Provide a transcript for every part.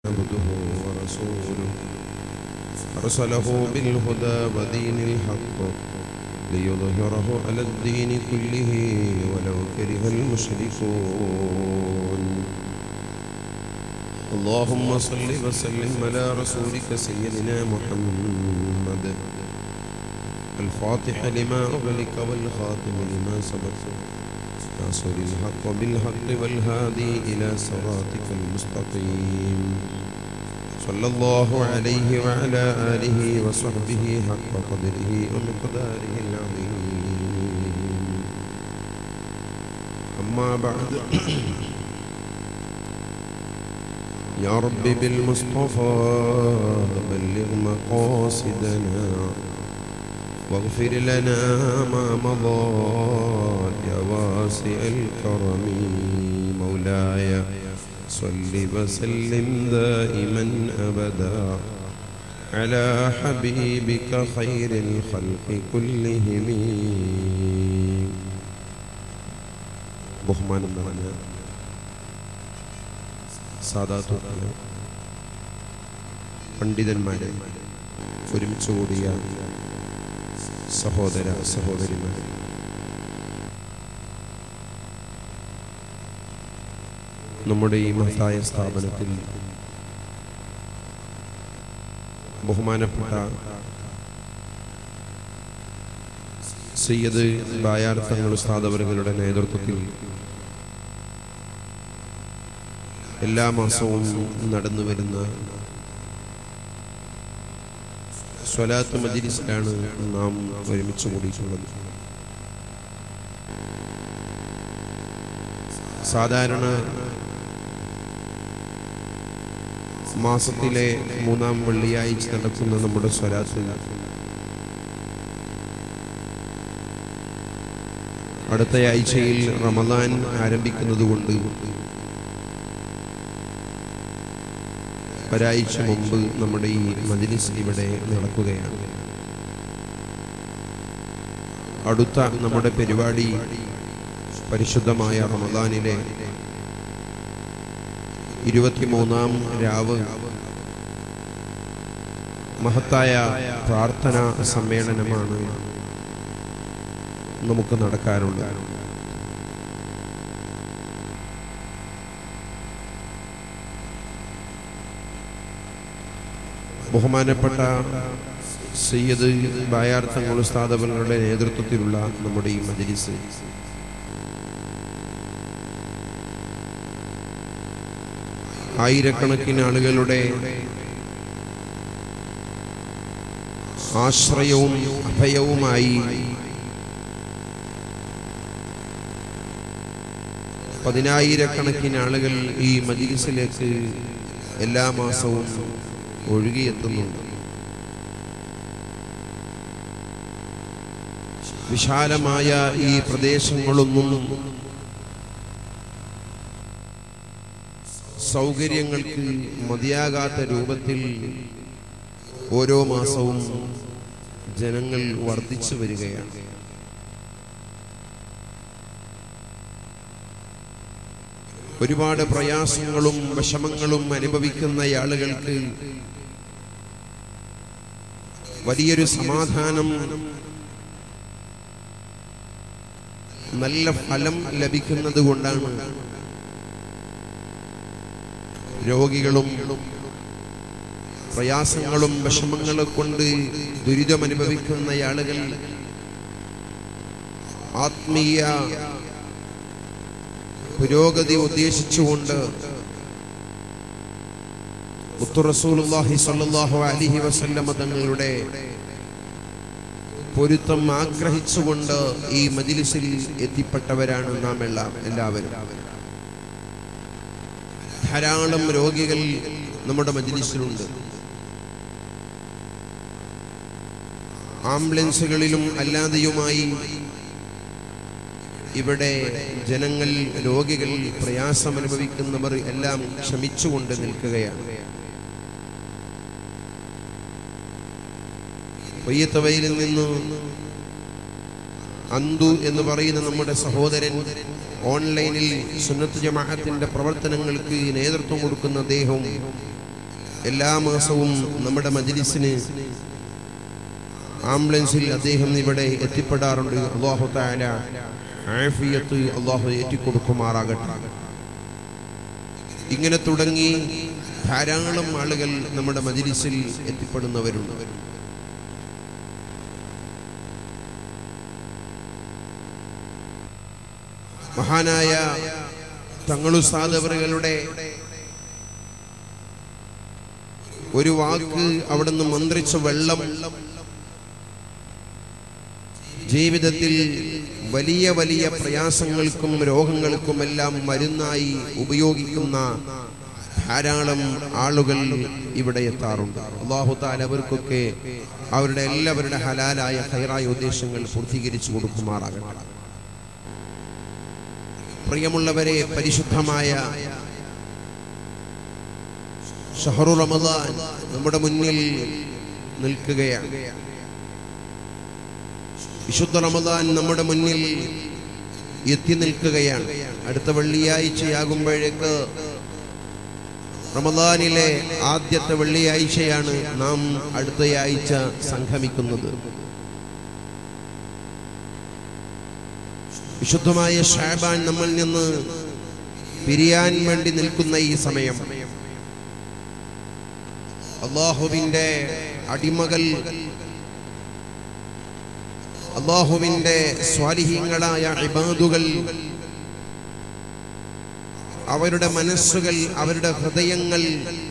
عبده ورسوله أرسله بالهدى ودين الحق ليظهره على الدين كله ولو كره المشركون اللهم صل وسلم على رسولك سيدنا محمد الفاتح لما أغلق والخاتم لما سبق ناصر الحق بالحق والهادي إلى صراطك المستقيم صلى الله عليه وعلى آله وصحبه حق قدره ومقداره العظيم أما بعد يا رب بالمصطفى بلغ مقاصدنا واغفر لنا ما مضى يا واسع الكرم مولاي صل وسلم دائما ابدا على حبيبك خير الخلق كلهم ബഹുമാനം നിറഞ്ഞ സാധാത്തുക്കളെ പണ്ഡിതന്മാരെ ഒരുമിച്ച് കൂടിയ സഹോദര സഹോദരിമാർ നമ്മുടെ ഈ മഹത്തായ സ്ഥാപനത്തിൽ ബഹുമാനപ്പെട്ട സയ്യദ് ബായാർ തങ്ങൾ ഉസ്താദ് അവരുടെ നേതൃത്വത്തിൽ എല്ലാ മാസവും നടന്നു വരുന്ന സ്വലാത്ത് മജിലിസിലാണ് നാം ഒരുമിച്ച് കൂടിയിട്ടുള്ളത് സാധാരണ മാസത്തിലെ മൂന്നാം വെള്ളിയാഴ്ച നടക്കുന്ന നമ്മുടെ സ്വലാത്ത് അടുത്ത ആഴ്ചയിൽ റമദാൻ ആരംഭിക്കുന്നത് കൊണ്ട് ഒരാഴ്ച മുമ്പ് നമ്മുടെ ഈ മജ്ലിസ് ഇവിടെ നടക്കുകയാണ് അടുത്ത നമ്മുടെ പരിപാടി പരിശുദ്ധമായ റമദാനിലെ ഇരുപത്തിമൂന്നാം രാവ് മഹത്തായ പ്രാർത്ഥനാ സമ്മേളനമാണ് നമുക്ക് നടക്കാറുള്ളത് ബഹുമാനപ്പെട്ട സയ്യദ് ബായാർ തങ്ങൾ ഉസ്താദ് അവരുടെ നേതൃത്വത്തിലുള്ള നമ്മുടെ ഈ മജ്ലിസ് ആയിരക്കണക്കിന് ആളുകളുടെ ആശ്രയവും അഭയവുമായി പതിനായിരക്കണക്കിന് ആളുകൾ ഈ മജിലിസിലേക്ക് എല്ലാ മാസവും ഒഴുകിയെത്തുന്നുണ്ട് വിശാലമായ ഈ പ്രദേശങ്ങളൊന്നും സൗകര്യങ്ങൾക്ക് മതിയാകാത്ത രൂപത്തിൽ ഓരോ മാസവും ജനങ്ങൾ വർദ്ധിച്ചു വരികയാണ് ഒരുപാട് പ്രയാസങ്ങളും വിഷമങ്ങളും അനുഭവിക്കുന്ന ആളുകൾക്ക് വലിയൊരു സമാധാനം നല്ല ഫലം ലഭിക്കുന്നത് കൊണ്ടാണ് രോഗികളും പ്രയാസങ്ങളും വിഷമങ്ങളും കൊണ്ട് ദുരിതമനുഭവിക്കുന്ന ആളുകൾ ആത്മീയ പുരോഗതി ഉദ്ദേശിച്ചുകൊണ്ട് മുത്തുറസൂലുള്ളാഹി സ്വല്ലല്ലാഹു അലൈഹി വസല്ലമ തങ്ങളുടെ പൊരുത്തം ആഗ്രഹിച്ചുകൊണ്ട് ഈ മജിലിസിൽ എത്തിപ്പെട്ടവരാണ് നാം എല്ലാം എല്ലാവരും ധാരാളം രോഗികൾ നമ്മുടെ മജിലിസിലുണ്ട് ആംബുലൻസുകളിലും അല്ലാതെയുമായി ഇവിടെ ജനങ്ങൾ രോഗികൾ പ്രയാസം അനുഭവിക്കുന്നവർ എല്ലാം ക്ഷമിച്ചുകൊണ്ട് നിൽക്കുകയാണ് വയ്യത്തവയിൽ നിന്ന് അന്തു എന്ന് പറയുന്ന നമ്മുടെ സഹോദരൻ ഓൺലൈനിൽ സുന്നത്ത് ജമാഅത്തിന്റെ പ്രവർത്തനങ്ങൾക്ക് നേതൃത്വം കൊടുക്കുന്ന അദ്ദേഹവും എല്ലാ മാസവും നമ്മുടെ മജ്ലിസിന് ആംബുലൻസിൽ അദ്ദേഹം ഇവിടെ എത്തിപ്പെടാറുണ്ട് അള്ളാഹു താല ആഫിയത്ത് അള്ളാഹു ഏറ്റിക്കൊടുക്കുമാറാകട്ടെ ഇങ്ങനെ തുടങ്ങി ധാരാളം ആളുകൾ നമ്മുടെ മജ്ലിസിൽ എത്തിപ്പെടുന്നവരുണ്ട് മഹാനായ തങ്ങളുസാദവറുകളുടെ ഒരു വാക്ക് അവിടുന്ന് മന്ത്രിച്ച വെള്ളം ജീവിതത്തിൽ വലിയ വലിയ പ്രയാസങ്ങൾക്കും രോഗങ്ങൾക്കുമെല്ലാം മരുന്നായി ഉപയോഗിക്കുന്ന ധാരാളം ആളുകൾ ഇവിടെ എത്താറുണ്ട് അള്ളാഹു താല അവർക്കൊക്കെ അവരുടെ എല്ലാവരുടെ ഹലാലായ ഹൈറായ ഉദ്ദേശങ്ങൾ പൂർത്തീകരിച്ചു കൊടുക്കുമാറാകട്ടെ പ്രിയമുള്ളവരെ പരിശുദ്ധമായ ഷഹറു റമദാൻ നമ്മുടെ മുന്നിൽ നിൽക്കുകയാണ് വിശുദ്ധ റമദാൻ നമ്മുടെ മുന്നിൽ എത്തി നിൽക്കുകയാണ് അടുത്ത വെള്ളിയാഴ്ചയാകുമ്പോഴേക്ക് റമദാനിലെ ആദ്യത്തെ വെള്ളിയാഴ്ചയാണ് നാം അടുത്തയാഴ്ച സംഗമിക്കുന്നത് വിശുദ്ധമായ ഷാബാൻ നമ്മിൽ നിന്ന് പിരിയാൻ വേണ്ടി നിൽക്കുന്ന ഈ സമയം അള്ളാഹുവിന്റെ അടിമകൾ അള്ളാഹുവിന്റെ സ്വാലിഹീങ്ങളായ ഇബാദുകൾ അവരുടെ മനസ്സുകൾ അവരുടെ ഹൃദയങ്ങൾ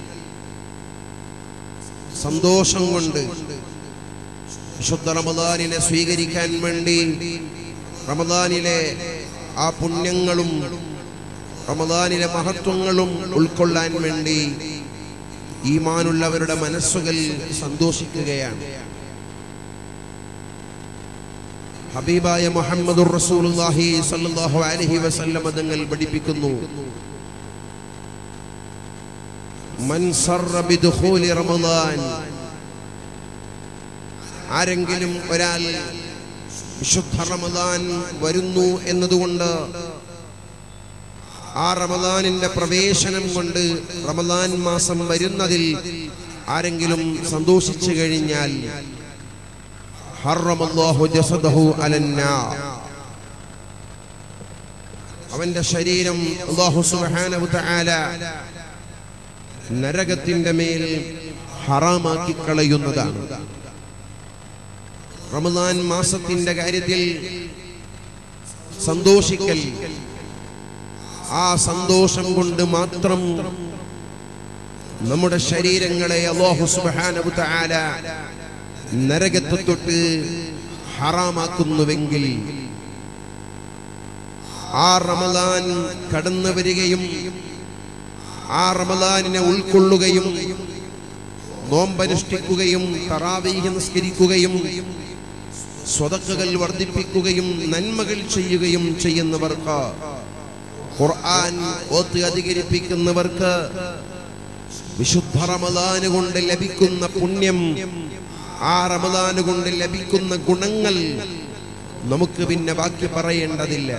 സന്തോഷം കൊണ്ട് വിശുദ്ധ റമദാനിനെ സ്വീകരിക്കാൻ വേണ്ടി റമദാനിലെ ആ പുണ്യങ്ങളും റമദാനിലെ മഹത്വങ്ങളും ഉൾക്കൊള്ളാൻ വേണ്ടി ഈമാനുള്ളവരുടെ മനസ്സുകൾ സന്തോഷിക്കുകയാണ് ഹബീബായ മുഹമ്മദുർ റസൂലുള്ളാഹി സ്വല്ലല്ലാഹു അലൈഹി വസല്ലം തങ്ങൾ പഠിപ്പിക്കുന്നു മൻ സർറ ബിദുഖൂലി റമദാൻ ആരെങ്കിലും ഒരാൾ വിശുദ്ധ റമദാൻ വരുന്നു എന്നതുകൊണ്ട് ആ റമദാനിന്റെ പ്രവേശനം കൊണ്ട് റമദാൻ മാസം വരുന്നതിൽ ആരെങ്കിലും സന്തോഷിച്ചു കഴിഞ്ഞാൽ ഹറമല്ലാഹു ജസദഹു അലന്നാർ അവന്റെ ശരീരം അല്ലാഹു സുബ്ഹാനഹു തആല നരകത്തിന്റെ മേൽ ഹറാമാക്കി കളയുന്നതാണ് റമദാൻ മാസത്തിന്റെ കാര്യത്തിൽ സന്തോഷിക്കൽ ആ സന്തോഷം കൊണ്ട് മാത്രം നമ്മുടെ ശരീരങ്ങളെ അല്ലാഹു സുബ്ഹാനഹു തആല നരകത്തെ തൊട്ട് ഹറാമാക്കുന്നുവെങ്കിൽ ആ റമദാൻ കടന്നു വരികയും ആ റമദാനിനെ ഉൾക്കൊള്ളുകയും നോമ്പനുഷ്ഠിക്കുകയും തറാവീഹ് നിസ്കരിക്കുകയും സ്വതക്കുകൾ വർദ്ധിപ്പിക്കുകയും നന്മകൾ ചെയ്യുകയും ചെയ്യുന്നവർക്ക് ഖുർആൻ ഓത്ത് അധികരിപ്പിക്കുന്നവർക്ക് വിശുദ്ധ റമദാന് കൊണ്ട് ലഭിക്കുന്ന പുണ്യം ആ റമദാന് കൊണ്ട് ലഭിക്കുന്ന ഗുണങ്ങൾ നമുക്ക് പിന്നെ ബാക്കി പറയേണ്ടതില്ല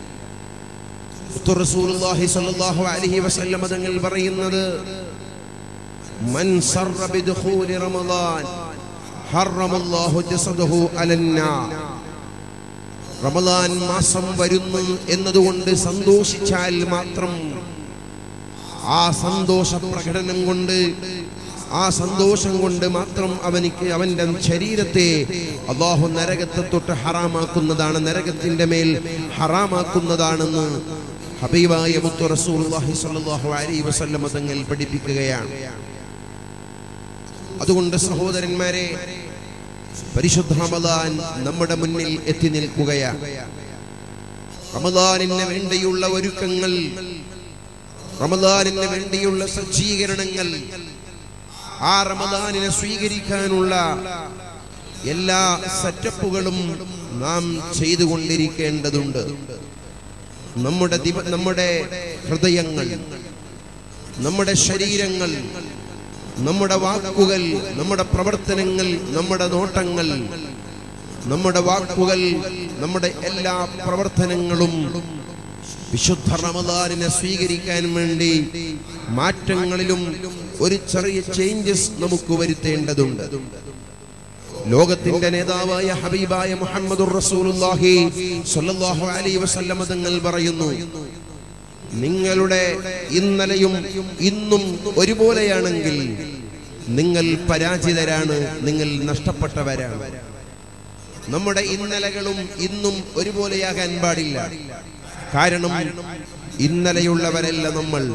റസൂലുള്ളാഹി സ്വല്ലല്ലാഹു അലൈഹി വസല്ലം തങ്ങൾ പറയുന്നത് മൻ സർറ ബിദുഖൂലി റമദാൻ ഹറമല്ലാഹു ജസദഹു അലന്നാർ റമദാൻ മാസം വരുന്നു എന്നതുകൊണ്ട് സന്തോഷിച്ചാൽ മാത്രം ആ സന്തോഷ പ്രകടനം കൊണ്ട് ആ സന്തോഷം കൊണ്ട് മാത്രം അവനിക്ക് അവന്റെ ശരീരത്തെ അള്ളാഹു നരകത്തെ തൊട്ട് ഹറാമാക്കുന്നതാണ് നരകത്തിന്റെ മേൽ ഹറാമാക്കുന്നതാണെന്ന് ഹബീബായ മുത്തു റസൂലുള്ളാഹി സ്വല്ലല്ലാഹു അലൈഹി വസല്ലം തങ്ങൾ പഠിപ്പിക്കുകയാണ് അതുകൊണ്ട് സഹോദരന്മാരെ പരിശുദ്ധ റമദാൻ നമ്മുടെ മുന്നിൽ എത്തി നിൽക്കുകയാണ് റമദാനിന് വേണ്ടിയുള്ള ഒരുക്കങ്ങൾ റമദാനിന് വേണ്ടിയുള്ള സജ്ജീകരണങ്ങൾ ആ റമദാനിനെ സ്വീകരിക്കാനുള്ള എല്ലാ സെറ്റപ്പുകളും നാം ചെയ്തുകൊണ്ടിരിക്കേണ്ടതുണ്ട് നമ്മുടെ ദിവ- നമ്മുടെ ഹൃദയങ്ങൾ നമ്മുടെ ശരീരങ്ങൾ നമ്മുടെ വാക്കുകൾ നമ്മുടെ പ്രവർത്തനങ്ങൾ നമ്മുടെ നോട്ടങ്ങൾ നമ്മുടെ വാക്കുകൾ നമ്മുടെ എല്ലാ പ്രവർത്തനങ്ങളും വിശുദ്ധ റമദാനിനെ സ്വീകരിക്കാൻ വേണ്ടി മാറ്റങ്ങളിലും ഒരു ചെറിയ ചേഞ്ചസ് നമുക്ക് വരുത്തേണ്ടതുണ്ട് ലോകത്തിന്റെ നേതാവായ ഹബീബായ മുഹമ്മദുർ റസൂലുള്ളാഹി സ്വല്ലല്ലാഹു അലൈഹി വസല്ലം തങ്ങൾ പറയുന്നു നിങ്ങളുടെ ഇന്നലെയും ഇന്നും ഒരുപോലെയാണെങ്കിൽ നിങ്ങൾ പരാജിതരാണ് നിങ്ങൾ നഷ്ടപ്പെട്ടവരാണ് നമ്മുടെ ഇന്നലകളും ഇന്നും ഒരുപോലെയാകാൻ പാടില്ല കാരണം ഇന്നലെയുള്ളവരല്ല നമ്മൾ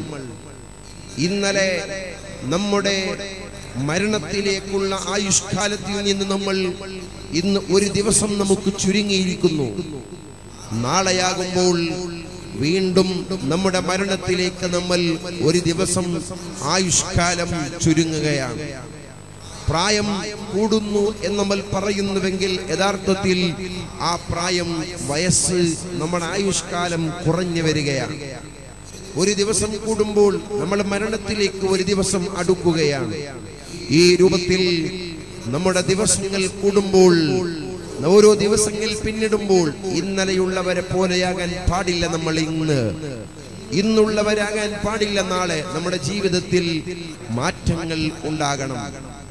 ഇന്നലെ നമ്മുടെ മരണത്തിലേക്കുള്ള ആയുഷ്കാലത്തിൽ നിന്ന് നമ്മൾ ഇന്ന് ഒരു ദിവസം നമുക്ക് ചുരുങ്ങിയിരിക്കുന്നു നാളെയാകുമ്പോൾ വീണ്ടും നമ്മുടെ മരണത്തിലേക്ക് നമ്മൾ ഒരു ദിവസം ആയുഷ്കാലം ചുരുങ്ങുകയാണ് പ്രായം കൂടുന്നു എന്ന് നമ്മൾ പറയുന്നുവെങ്കിൽ യഥാർത്ഥത്തിൽ ആ പ്രായം വയസ്സ് നമ്മുടെ ആയുഷ്കാലം കുറഞ്ഞു വരികയാണ് ഒരു ദിവസം കൂടുമ്പോൾ നമ്മൾ മരണത്തിലേക്ക് ഒരു ദിവസം അടുക്കുകയാണ് ഈ രൂപത്തിൽ നമ്മുടെ ദിവസങ്ങൾ കൂടുമ്പോൾ ഓരോ ദിവസങ്ങൾ പിന്നിടുമ്പോൾ ഇന്നലെയുള്ളവരെ പോലെയാകാൻ പാടില്ല നമ്മൾ ഇന്ന് ഇന്നുള്ളവരാകാൻ പാടില്ല നാളെ നമ്മുടെ ജീവിതത്തിൽ മാറ്റങ്ങൾ ഉണ്ടാകണം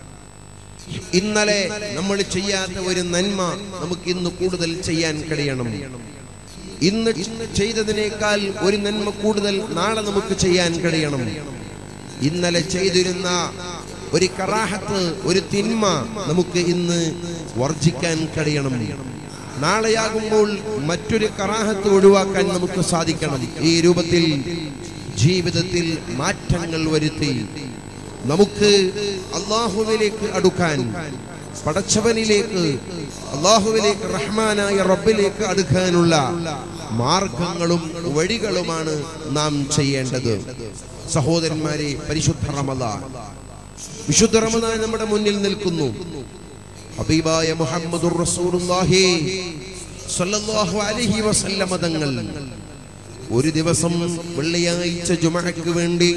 ഇന്നലെ നമ്മൾ ചെയ്യാത്ത ഒരു നന്മ നമുക്ക് ഇന്ന് കൂടുതൽ ചെയ്യാൻ കഴിയണം ഇന്ന് ചെയ്തതിനേക്കാൾ ഒരു നന്മ കൂടുതൽ നാളെ നമുക്ക് ചെയ്യാൻ കഴിയണം ഇന്നലെ ചെയ്തിരുന്ന ഒരു കറാഹത്ത് ഒരു തിന്മ നമുക്ക് ഇന്ന് വർജിക്കാൻ കഴിയണം നാളെയാകുമ്പോൾ മറ്റൊരു കറാഹത്ത് ഒഴിവാക്കാൻ നമുക്ക് സാധിക്കണം ഈ രൂപത്തിൽ ജീവിതത്തിൽ മാറ്റങ്ങൾ വരുത്തി നമുക്ക് അള്ളാഹുവിലേക്ക് അടുക്കാൻ പടച്ചവനിലേക്ക് അള്ളാഹുവിലേക്ക് റഹ്മാനായ റബ്ബിലേക്ക് അടുക്കാനുള്ള മാർഗങ്ങളും വഴികളുമാണ് നാം ചെയ്യേണ്ടത് സഹോദരന്മാരെ പരിശുദ്ധ റമദാൻ വിശുദ്ധ റമദാൻ നമ്മുടെ മുന്നിൽ നിൽക്കുന്നു ഹബീബായ മുഹമ്മദുർ റസൂലുള്ളാഹി സ്വല്ലല്ലാഹു അലൈഹി വസല്ലമ തങ്ങൾ ഒരു ദിവസം വെള്ളിയാഴ്ച ജുമഅക്ക് വേണ്ടി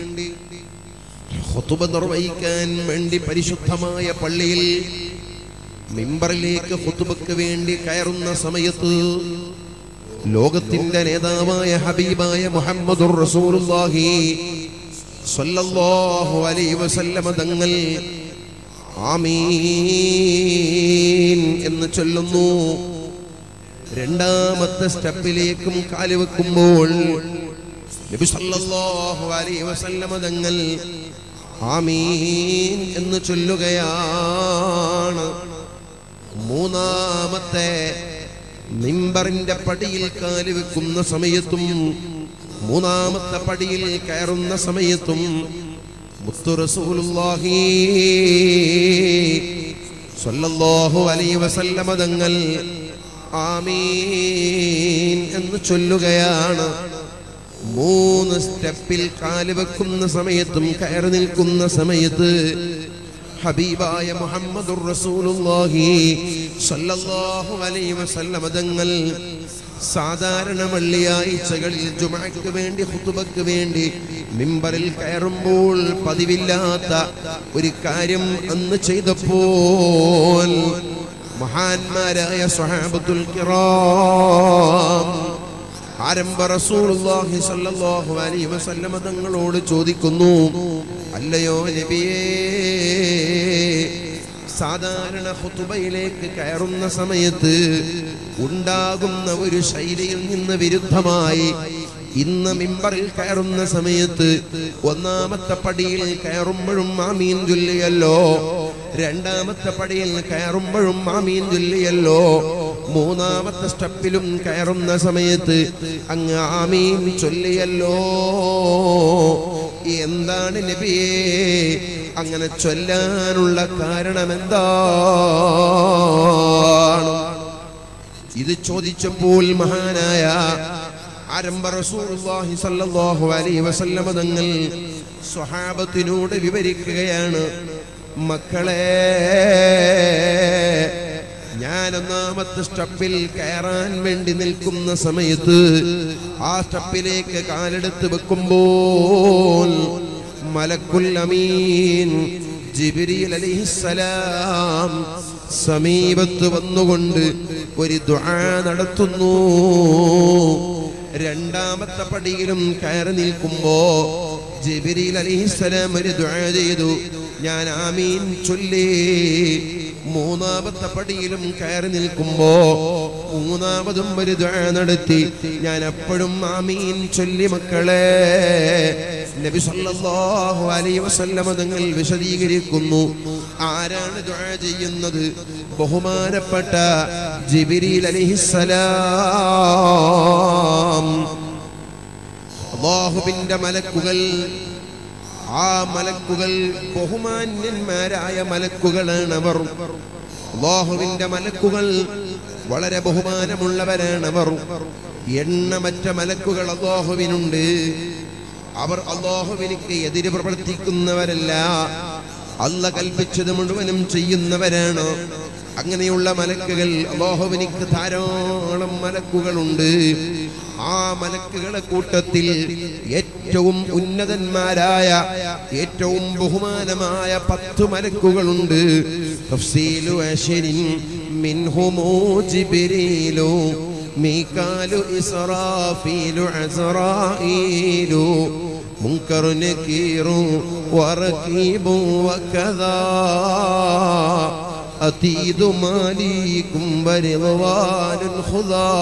ഖുതുബ നിർവഹിക്കാൻ വേണ്ടി പരിശുദ്ധമായ പള്ളിയിൽ മിമ്പറിലേക്ക് ഖുതുബക്ക് വേണ്ടി കയറുന്ന സമയത്ത് ലോകത്തിന്റെ നേതാവായ ഹബീബായ മുഹമ്മദുർ റസൂലുള്ളാഹി സ്വല്ലല്ലാഹു അലൈഹി വസല്ലമ തങ്ങൾ ആമീൻ എന്ന് ചൊല്ലുന്നു രണ്ടാമത്തെ സ്റ്റെപ്പിലേക്കും കാല് വെക്കുമ്പോൾ നബി സല്ലല്ലാഹു അലൈഹി വസല്ലമ തങ്ങൾ ആമീൻ എന്ന് ചൊല്ലുകയാണ് മൂന്നാമത്തെ മിമ്പറിന്റെ പടിയിൽ കാല് വെക്കുന്ന സമയത്തും മൂന്നാമത്തെ പടിയിൽ കയറുന്ന സമയത്തും മുത്തു റസൂലുള്ളാഹി സ്വല്ലല്ലാഹു അലൈഹി വസല്ലമ തങ്ങൾ ആമീൻ എന്ന് ചൊല്ലുകയാണ് മൂന്ന് സ്റ്റെപ്പിൽ കാല് വെക്കുന്ന സമയത്തും കയറി നിൽക്കുന്ന സമയത്ത് ഹബീബായ മുഹമ്മദുർ റസൂലുള്ളാഹി സ്വല്ലല്ലാഹു അലൈഹി വസല്ലമ തങ്ങൾ സാധാരണ വെള്ളിയാഴ്ചകളിൽ ജുമഅക്ക് വേണ്ടി ഖുതുബക്ക് വേണ്ടി മിമ്പറിൽ കയറുമ്പോൾ പതിവില്ലാത്ത ഒരു കാര്യം അന്ന് ചെയ്തപ്പോൾ മഹാന്മാരായ സ്വഹാബത്തുൽ കിറാം ആരംഭ റസൂലുള്ളാഹി സ്വല്ലല്ലാഹു അലൈഹി വസല്ലമ തങ്ങളോട് ചോദിക്കുന്നു അല്ലയോ നബിയേ സാധാരണ ഖുതുബയിലേക്ക് കയറുന്ന സമയത്ത് ഉണ്ടാകുന്ന ഒരു ശൈലിയിൽ നിന്ന് വിരുദ്ധമായി ഇന്ന് മിമ്പറിൽ കയറുന്ന സമയത്ത് ഒന്നാമത്തെ പടിയിൽ കയറുമ്പോഴും മാമീൻ ചൊല്ലിയല്ലോ രണ്ടാമത്തെ പടിയിൽ കയറുമ്പോഴും മാമീൻ ചൊല്ലിയല്ലോ മൂന്നാമത്തെ സ്റ്റെപ്പിലും കയറുന്ന സമയത്ത് അങ്ങ് ആമീൻ ചൊല്ലിയല്ലോ എന്താണ് നബിയേ അങ്ങനെ ചൊല്ലാനുള്ള കാരണം എന്താണ് ഇത് ചോദിച്ചപ്പോൾ മഹാനായ ആരംഭ റസൂലുള്ളാഹി സ്വല്ലല്ലാഹു അലൈഹി വസല്ലമ തങ്ങൾ സ്വഹാബത്തിനോട് വിവരിക്കുകയാണ് മക്കളെ ഞാൻ ഒന്നാമത്തെ സ്റ്റെപ്പിൽ കയറാൻ വേണ്ടി നിൽക്കുന്ന സമയത്ത് ആ സ്റ്റെപ്പിലേക്ക് കാലെടുത്ത് വെക്കുമ്പോൾ മലക്കുൽ അമീൻ ജിബ്രീൽ അലൈഹിസ്സലാം സമീപത്ത് വന്നുകൊണ്ട് ഒരു ദുആ നടത്തുന്നു രണ്ടാമത്തെ പടിയിലും കയറി നിൽക്കുമ്പോ ജിബ്രീൽ അലൈഹിസ്സലാം ഒരു ദുആ ചെയ്തു ഞാൻ ആമീൻ ചൊല്ലി മൂന്നാമത്തെ പടിയിലും കയറി നിൽക്കുമ്പോ മൂന്നാമതും ഒരു ദുആ നടത്തി ഞാൻ എപ്പോഴും ആമീൻ ചൊല്ലി മക്കളെ നബി സല്ലല്ലാഹു അലൈഹി വസല്ലമ തങ്ങൾ വിശദീകരിക്കുന്നു ആരാണ് ദുആ ചെയ്യുന്നത് ബഹുമാനപ്പെട്ട ജിബ്രീൽ അലൈഹിസ്സലാം അള്ളാഹുവിന്റെ മലക്കുകൾ ആ മലക്കുകൾ ബഹുമാന്യന്മാരായ മലക്കുകളാണ് അവർ അള്ളാഹുവിന്റെ മലക്കുകൾ വളരെ ബഹുമാനമുള്ളവരാണ് അവർ എണ്ണമറ്റ മലക്കുകൾ അള്ളാഹുവിനുണ്ട് അവർ അള്ളാഹുവിനിക്ക് എതിര് പ്രവർത്തിക്കുന്നവരല്ല അല്ല കൽപ്പിച്ചത് മുഴുവനും ചെയ്യുന്നവരാണ് അങ്ങനെയുള്ള മലക്കുകൾ അള്ളാഹുവിനിക്ക് ധാരാളം മലക്കുകളുണ്ട് ആ മലക്കുകളെ കൂട്ടത്തിൽ ഏറ്റവും ഉന്നതന്മാരായ ഏറ്റവും ബഹുമാനമായ പത്ത് മലക്കുകളുണ്ട് തഫ്സീലു അശരിൻ മിൻഹുമു ജിബ്രീലു മീകാലു ഇസ്രാഫീലു അസ്റായീലു منكر نكير وركيب وكذا أتيد ماليكم برضوان خذا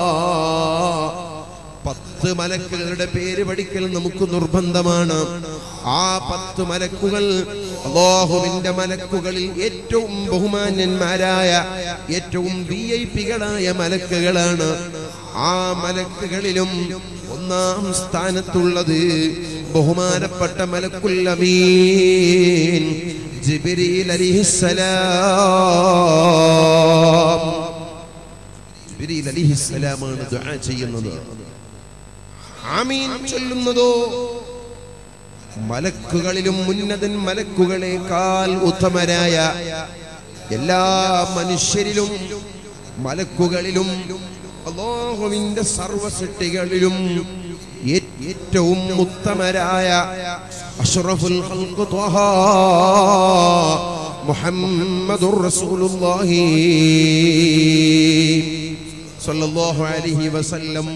പത്ത് മലക്കുകളുടെ പേര് പഠിക്കൽ നമുക്ക് നിർബന്ധമാണ് ആ പത്ത് മലക്കുകൾ അള്ളാഹുവിന്റെ മലക്കുകളിൽ ഏറ്റവും ബഹുമാന്യന്മാരായ ഏറ്റവും വി ഐ പികളായ മലക്കുകളാണ് ആ മലക്കുകളിലും ഒന്നാം സ്ഥാനത്തുള്ളത് ബഹുമാനപ്പെട്ട മലക്കുൽ അമീൻ ജിബ്രീൽ അലിഹിസ്സലാം ജിബ്രീൽ അലിഹിസ്സലാമാണ് ദുആ ചെയ്യുന്നത് ആമീൻ ചൊല്ലുന്നതോ മലക്കുകളിലും ഉന്നതൻ മലക്കുകളെക്കാൾ ഉത്തമരായ എല്ലാ മനുഷ്യരിലും മലക്കുകളിലും അള്ളാഹുവിന്റെ സർവസൃഷ്ടികളിലും ഏ- ഏറ്റവും ഉത്തമരായ അഷ്റഫുൽ ഖൽഖ് ത്വഹ മുഹമ്മദുർ റസൂലുള്ളാഹി സ്വല്ലല്ലാഹു അലൈഹി വസല്ലം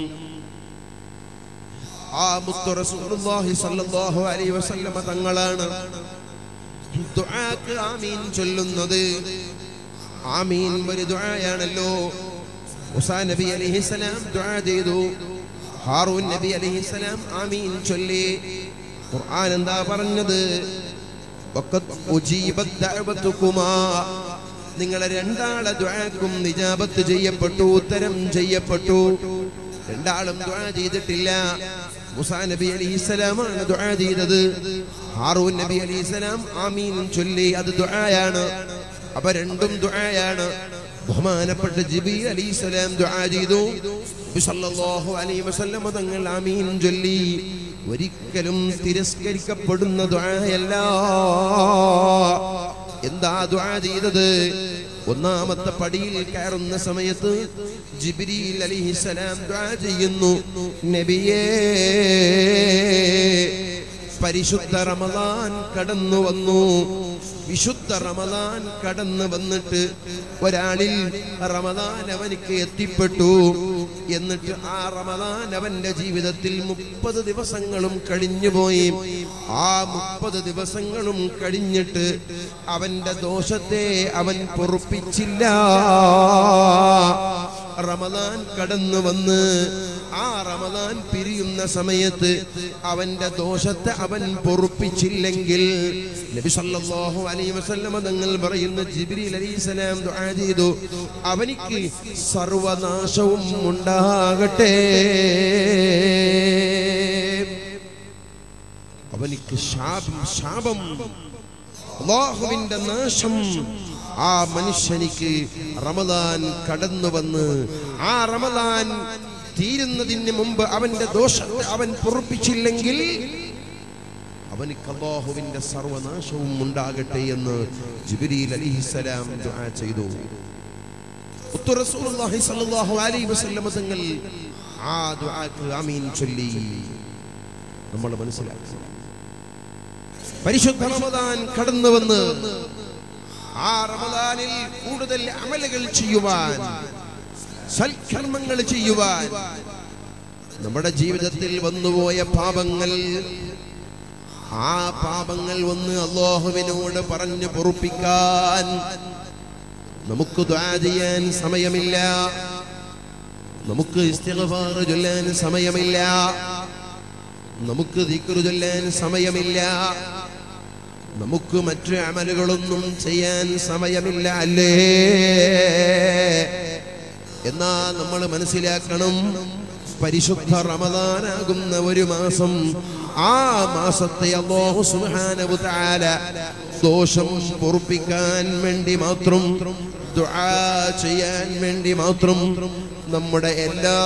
ആ മുത്തു റസൂലുള്ളാഹി സ്വല്ലല്ലാഹു അലൈഹി വസല്ലമ തങ്ങളാണ് ദുആക്ക് ആമീൻ ചൊല്ലുന്നത് ആമീൻ ഒരു ദുആയാണല്ലോ മുസാ നബി അലൈഹിസ്സലാം ദുആ ചെയ്തു ഹാറൂൻ നബി അലൈഹിസ്സലാം ആമീൻ ചൊല്ലി ഖുർആൻ എന്താ പറഞ്ഞത് വഖദ് ഉജീബത് ദഅവതുകുമാ നിങ്ങളെ രണ്ടാളെ ദുആക്കും നിജാബത്ത് ചെയ്യപ്പെട്ടു ഉത്തരം ചെയ്യപ്പെട്ടു രണ്ടാളും ദുആ ചെയ്തിട്ടില്ല മുസാ നബി അലൈഹിസ്സലാമാണ് ദുആ ചെയ്തത് ഹാറൂൻ നബി അലൈഹിസ്സലാം ആമീൻ ചൊല്ലി അത് ദുആയാണ് അപ്പൊ രണ്ടും ദുആയാണ് ബഹുമാനപ്പെട്ട ജിബി അലൈഹിസ്സലാം ദുആ ചെയ്തു നബി സല്ലല്ലാഹു അലൈഹി വസല്ലം തങ്ങൾ ആമീൻ ചൊല്ലി ഒരിക്കലും തിരസ്കരിക്കപ്പെടുന്ന ദുആയല്ല എന്താ ദുആ ചെയ്തത് ഒന്നാമത്തെ പടിയിൽ കയറുന്ന സമയത്ത് ജിബ്രീൽ അലിഹിസലാം ദുആ ചെയ്യുന്നു നബിയേ പരിശുദ്ധ റമദാൻ കടന്നു വന്നു വിശുദ്ധ റമദാൻ കടന്നു വന്നിട്ട് ഒരാളിൽ റമദാൻ അവനിക്ക് എത്തിപ്പെട്ടു എന്നിട്ട് ആ റമദാൻ അവന്റെ ജീവിതത്തിൽ മുപ്പത് ദിവസങ്ങളും കഴിഞ്ഞുപോയി ആ മുപ്പത് ദിവസങ്ങളും കഴിഞ്ഞിട്ട് അവന്റെ ദോഷത്തെ അവൻ പൊറുപ്പിച്ചില്ല റമദാൻ കടന്നു വന്ന് ആ റമദാൻ പിരിയുന്ന സമയത്ത് അവന്റെ ദോഷത്തെ അവൻ പൊറുപ്പിച്ചില്ലെങ്കിൽ നബി സല്ലല്ലാഹു അലൈഹി വസല്ലമ തങ്ങൾ പറയുന്ന ജിബ്രീൽ അലൈഹിസ്സലാം ദുആ ചെയ്തു അവനിക്ക് സർവനാശവും ഉണ്ടാകട്ടെ അവനിക്ക് ശാപം ശാപം അള്ളാഹുവിന്റെ നാശം ആ മനുഷ്യനിക്ക് റമദാൻ കടന്നു വന്ന് ആ റമദാൻ തീരുന്നതിന് മുമ്പ് അവന്റെ ദോഷത്തെ അവൻ പൊറുപ്പിച്ചില്ലെങ്കിൽ അവനിക്ക് അള്ളാഹുവിന്റെ സർവനാശവും ഉണ്ടാകട്ടെ എന്ന് ജിബ്രീൽ അലിഹിസലാം ദുആ ചെയ്തു മുത്തു റസൂലുള്ളാഹി സ്വല്ലല്ലാഹു അലൈഹി വസല്ലമ തങ്ങൾ ആ ദുആക്ക് ആമീൻ ചൊല്ലി നമ്മൾ മനസ്സിലാക്കി പരിശുദ്ധ റമദാൻ കടന്നു വന്ന് ആ റമദാനിൽ കൂടുതൽ അമലുകൾ ചെയ്യുവാൻ സൽക്കർമ്മങ്ങൾ ചെയ്യുവാൻ നമ്മുടെ ജീവിതത്തിൽ വന്നുപോയ പാപങ്ങൾ ആ പാപങ്ങൾ ഒന്ന് അള്ളാഹുവിനോട് പറഞ്ഞു പൊറുപ്പിക്കാൻ നമുക്ക് ദ്വാ ചെയ്യാൻ സമയമില്ല നമുക്ക് ഇസ്തിഗ്ഫാർ ചൊല്ലാൻ സമയമില്ല നമുക്ക് ദിക്റ് ചൊല്ലാൻ സമയമില്ല നമുക്ക് മറ്റു അമലുകളൊന്നും ചെയ്യാൻ സമയമില്ല അല്ലേ എന്നാ നമ്മൾ മനസ്സിലാക്കണം പരിശുദ്ധ റമദാനാകുന്ന ഒരു മാസം ആ മാസത്തെ അല്ലാഹു സുബ്ഹാനഹു തആല ദോഷം പൊറുപ്പിക്കാൻ വേണ്ടി മാത്രം ദുആ ചെയ്യാൻ വേണ്ടി മാത്രം നമ്മുടെ എല്ലാ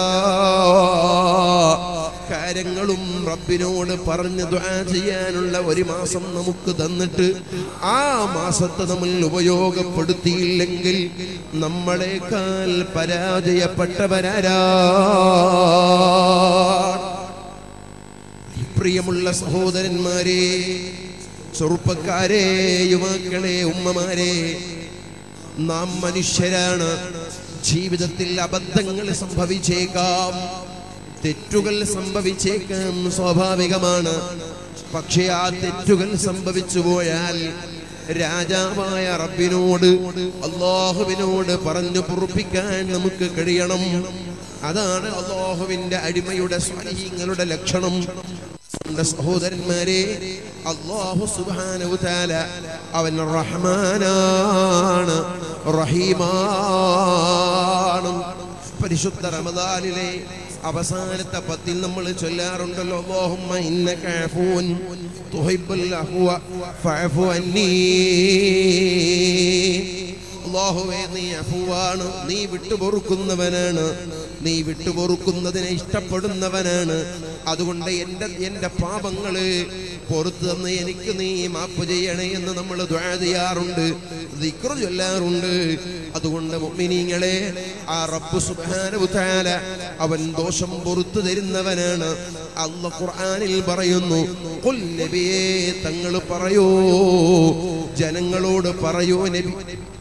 കാര്യങ്ങളും റബ്ബിനോട് പറഞ്ഞ് ദുആ ചെയ്യാനുള്ള ഒരു മാസം നമുക്ക് തന്നിട്ട് ആ മാസത്തെ നമ്മൾ ഉപയോഗപ്പെടുത്തിയില്ലെങ്കിൽ നമ്മളെക്കാൾ പരാജയപ്പെട്ടവരാരാ പ്രിയമുള്ള സഹോദരന്മാരെ ചെറുപ്പക്കാരെ യുവാക്കളെ ഉമ്മമാരെ നാം മനുഷ്യരാണ് ജീവിതത്തിൽ അബദ്ധങ്ങൾ സംഭവിച്ചേക്കാം തെറ്റുകൾ സംഭവിച്ചേക്കാം സ്വാഭാവികമാണ് പക്ഷേ ആ തെറ്റുകൾ സംഭവിച്ചു പോയാൽ രാജാവായ റബ്ബിനോട് അള്ളാഹുവിനോട് പറഞ്ഞു പൊറുപ്പിക്കാൻ നമുക്ക് കഴിയണം അതാണ് അള്ളാഹുവിന്റെ അടിമയുടെ സ്വാധീനങ്ങളുടെ ലക്ഷണം എന്റെ സഹോദരന്മാരെ അള്ളാഹു സുബാനു താല അവൻ റഹ്മാനാണ് റഹീമാണ് പരിശുദ്ധ റമദാനിലെ അവസാനത്തെ പത്തിൽ നമ്മൾ ചൊല്ലാറുണ്ടല്ലോ അല്ലാഹുമ്മ ഇന്നക അഫൂൻ തുഹിബ്ബുൽ അഫ്വ ഫഅഫു അന്നീ അല്ലാഹുവേ നീ അഫുവാണ് നീ വിട്ടുപൊറുക്കുന്നവനാണ് നീ വിട്ടുപൊറുക്കുന്നതിനെ ഇഷ്ടപ്പെടുന്നവനാണ് അതുകൊണ്ട് എൻ്റെ എൻ്റെ പാപങ്ങള് പുറത്തു തന്ന് എനിക്ക് നീ മാപ്പ് ചെയ്യണേ എന്ന് നമ്മൾ ദ്വാ ചെയ്യാറുണ്ട് ദിക്റ് ചൊല്ലാറുണ്ട് അതുകൊണ്ട് മുഅ്മിനീങ്ങളെ ആ റബ്ബ് സുബ്ഹാനഹു തആല അവൻ ദോഷം പുറത്തു തരുന്നവനാണ് അല്ലാഹ് ഖുർആനിൽ പറയുന്നു ഖുൽ നബിയേ തങ്ങൾ പറയൂ ജനങ്ങളോട് പറയൂ നബി